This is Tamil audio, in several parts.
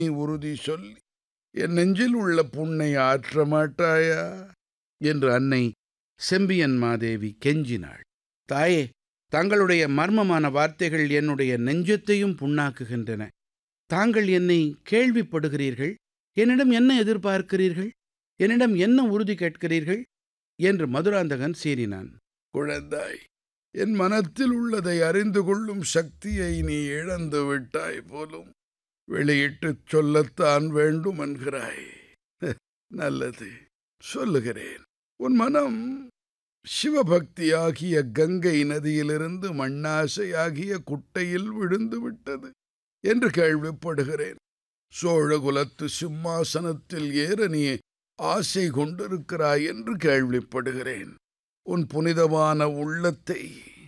நீ உறுதி சொல்லி என் நெஞ்சில் உள்ள புண்ணை ஆற்ற மாட்டாயா என்று அன்னை செம்பியன் மாதேவி கெஞ்சினாள் தாயே தங்களுடைய மர்மமான வார்த்தைகள் என்னுடைய நெஞ்சத்தையும் புண்ணாக்குகின்றன தாங்கள் என்னை கேள்விப்படுகிறீர்கள் என்னிடம் என்ன எதிர்பார்க்கிறீர்கள் என்னிடம் என்ன உறுதி கேட்கிறீர்கள் என்று மதுராந்தகன் சீறினான் குழந்தாய் என் மனத்தில் உள்ளதை அறிந்து கொள்ளும் சக்தியை நீ இழந்து விட்டாய் போலும் வெளியிட்டுச் சொல்லத்தான் வேண்டும் என்கிறாய் நல்லது சொல்லுகிறேன் உன் மனம் சிவபக்தியாகிய கங்கை நதியிலிருந்து மண்ணாசையாகிய குட்டையில் விழுந்து விட்டது என்று கேள்விப்படுகிறேன் சோழகுலத்து சிம்மாசனத்தில் ஏற நீ ஆசை கொண்டிருக்கிறாய் என்று கேள்விப்படுகிறேன் உன் புனிதமான உள்ளத்தை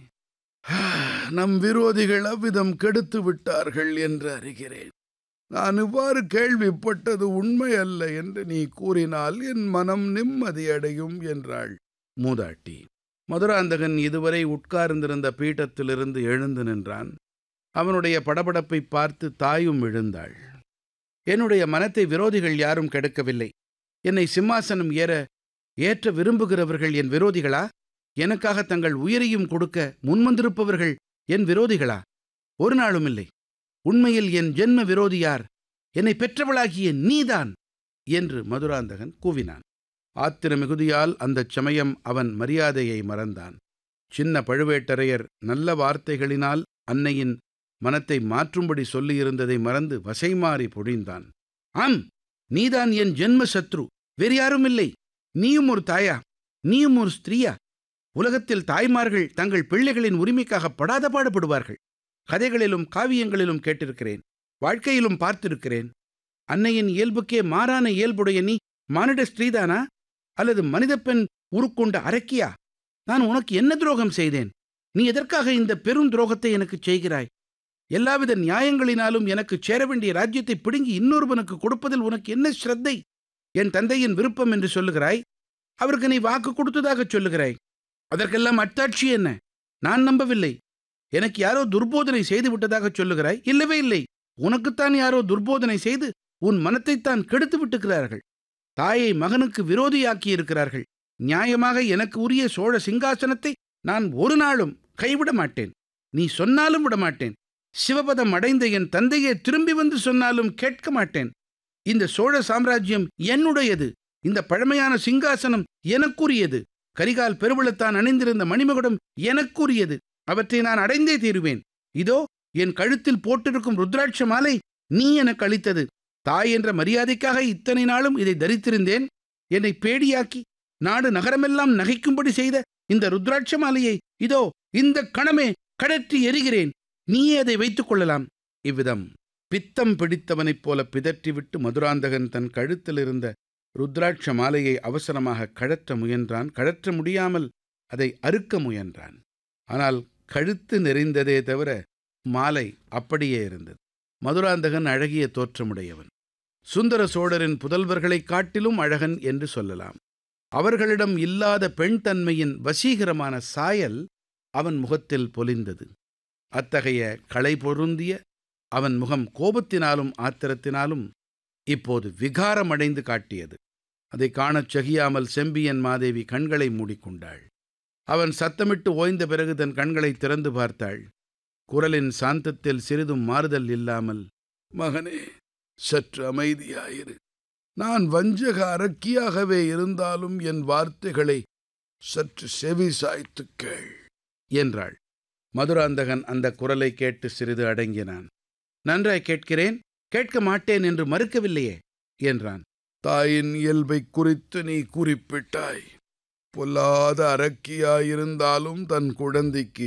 நம் விரோதிகள் அவ்விதம் கெடுத்து விட்டார்கள் என்று அறிகிறேன் நான் இவ்வாறு கேள்விப்பட்டது உண்மை அல்ல என்று நீ கூறினால் என் மனம் நிம்மதியடையும் என்றாள் மூதாட்டி மதுராந்தகன் இதுவரை உட்கார்ந்திருந்த பீட்டத்திலிருந்து எழுந்து நின்றான் அவனுடைய படபடப்பை பார்த்து தாயும் எழுந்தாள் என்னுடைய மனத்தை விரோதிகள் யாரும் கெடுக்கவில்லை என்னை சிம்மாசனம் ஏற ஏற்ற விரும்புகிறவர்கள் என் விரோதிகளா எனக்காக தங்கள் உயிரையும் கொடுக்க முன்வந்திருப்பவர்கள் என் விரோதிகளா ஒரு நாளும் இல்லை உண்மையில் என் ஜென்ம விரோதி யார் என்னை பெற்றவளாகிய நீதான் என்று மதுராந்தகன் கூவினான் ஆத்திர மிகுதியால் அந்தச் சமயம் அவன் மரியாதையை மறந்தான் சின்ன பழுவேட்டரையர் நல்ல வார்த்தைகளினால் அன்னையின் மனத்தை மாற்றும்படி சொல்லியிருந்ததை மறந்து வசைமாறி பொழிந்தான் ஆம் நீதான் என் ஜென்ம சத்ரு வேறு யாரும் இல்லை நீயும் ஒரு தாயா நீயும் ஒரு ஸ்திரீயா உலகத்தில் தாய்மார்கள் தங்கள் பிள்ளைகளின் உரிமைக்காக படாத பாடுபடுவார்கள் கதைகளிலும் காவியங்களிலும் கேட்டிருக்கிறேன் வாழ்க்கையிலும் பார்த்திருக்கிறேன் அன்னையின் இயல்புக்கே மாறான இயல்புடைய நீ மானிட ஸ்திரீதானா அல்லது மனித பெண் உருக்கொண்ட அரக்கியா நான் உனக்கு என்ன துரோகம் செய்தேன் நீ எதற்காக இந்த பெரும் துரோகத்தை எனக்கு செய்கிறாய் எல்லாவித நியாயங்களினாலும் எனக்கு சேர வேண்டிய ராஜ்யத்தை பிடுங்கி இன்னொருவனுக்கு கொடுப்பதில் உனக்கு என்ன ஸ்ரத்தை என் தந்தையின் விருப்பம் என்று சொல்லுகிறாய் அவருக்கு நீ வாக்கு கொடுத்ததாக சொல்லுகிறாய் அதற்கெல்லாம் அத்தாட்சி என்ன நான் நம்பவில்லை எனக்கு யாரோ துர்போதனை செய்து விட்டதாக சொல்லுகிறாய் இல்லவே இல்லை உனக்குத்தான் யாரோ துர்போதனை செய்து உன் மனத்தைத்தான் கெடுத்து விட்டுக்கிறார்கள் தாயை மகனுக்கு விரோதியாக்கி இருக்கிறார்கள் நியாயமாக எனக்கு உரிய சோழ சிங்காசனத்தை நான் ஒரு நாளும் கைவிட மாட்டேன் நீ சொன்னாலும் விட மாட்டேன் சிவபதம் அடைந்த என் தந்தையே திரும்பி வந்து சொன்னாலும் கேட்க மாட்டேன் இந்த சோழ சாம்ராஜ்யம் என்னுடையது இந்த பழமையான சிங்காசனம் எனக்குரியது கரிகால் பெருவளத்தான் அணிந்திருந்த மணிமகுடம் எனக்குரியது அவற்றை நான் அடைந்தே தீருவேன் இதோ என் கழுத்தில் போட்டிருக்கும் ருத்ராட்ச மாலை நீ எனக்கு அளித்தது தாய் என்ற மரியாதைக்காக இத்தனை நாளும் இதை தரித்திருந்தேன் என்னை பேடியாக்கி நாடு நகரமெல்லாம் நகைக்கும்படி செய்த இந்த ருத்ராட்ச மாலையை இதோ இந்த கணமே கடற்றி எரிகிறேன் நீயே அதை வைத்துக் கொள்ளலாம் இவ்விதம் பித்தம் பிடித்தவனைப் போல பிதற்றிவிட்டு மதுராந்தகன் தன் கழுத்தில் இருந்த ருத்ராட்ச மாலையை அவசரமாக கழற்ற முயன்றான் கழற்ற முடியாமல் அதை அறுக்க முயன்றான் ஆனால் கழுத்து நெறிந்ததே தவிர மாலை அப்படியே இருந்தது மதுராந்தகன் அழகிய தோற்றமுடையவன் சுந்தர சோழரின் புதல்வர்களைக் காட்டிலும் அழகன் என்று சொல்லலாம் அவர்களிடம் இல்லாத பெண் தன்மையின் வசீகரமான சாயல் அவன் முகத்தில் பொலிந்தது அத்தகைய களை பொருந்திய அவன் முகம் கோபத்தினாலும் ஆத்திரத்தினாலும் இப்போது விகாரமடைந்து காட்டியது அதை காணச் சகியாமல் செம்பியன் மாதேவி கண்களை மூடிக்கொண்டாள் அவன் சத்தமிட்டு ஓய்ந்த பிறகு தன் கண்களை திறந்து பார்த்தாள் குரலின் சாந்தத்தில் சிறிதும் மாறுதல் இல்லாமல் மகனே சற்று அமைதியாயிரு நான் வஞ்சக அரக்கியாகவே இருந்தாலும் என் வார்த்தைகளை சற்று செவி சாய்த்துக் கேள் என்றாள் மதுராந்தகன் அந்த குரலை கேட்டு சிறிது அடங்கினான் நன்றாய் கேட்கிறேன் கேட்க மாட்டேன் என்று மறுக்கவில்லையே என்றான் தாயின் இயல்பை குறித்து நீ குறிப்பிட்டாய் பொல்லாத அரக்கியாயிருந்தாலும் தன் குழந்தைக்கு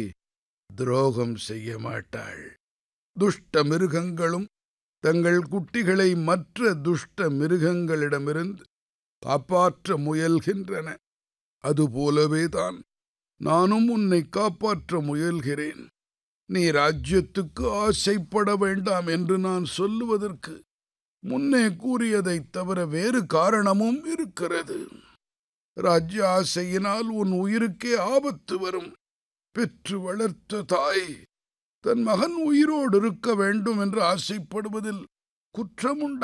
துரோகம் செய்ய மாட்டாள் துஷ்ட மிருகங்களும் தங்கள் குட்டிகளை மற்ற துஷ்ட மிருகங்களிடமிருந்து காப்பாற்ற முயல்கின்றன அதுபோலவேதான் நானும் உன்னை காப்பாற்ற முயல்கிறேன் நீ ராஜ்யத்துக்கு ஆசைப்பட வேண்டாம் என்று நான் சொல்லுவதற்கு முன்னே கூறியதைத் தவிர வேறு காரணமும் இருக்கிறது ராஜ்ய ஆசையினால் உன் உயிருக்கே ஆபத்து வரும் பெற்று வளர்த்த தாய் தன் மகன் உயிரோடு இருக்க வேண்டும் என்று ஆசைப்படுவதில் குற்றமுண்டா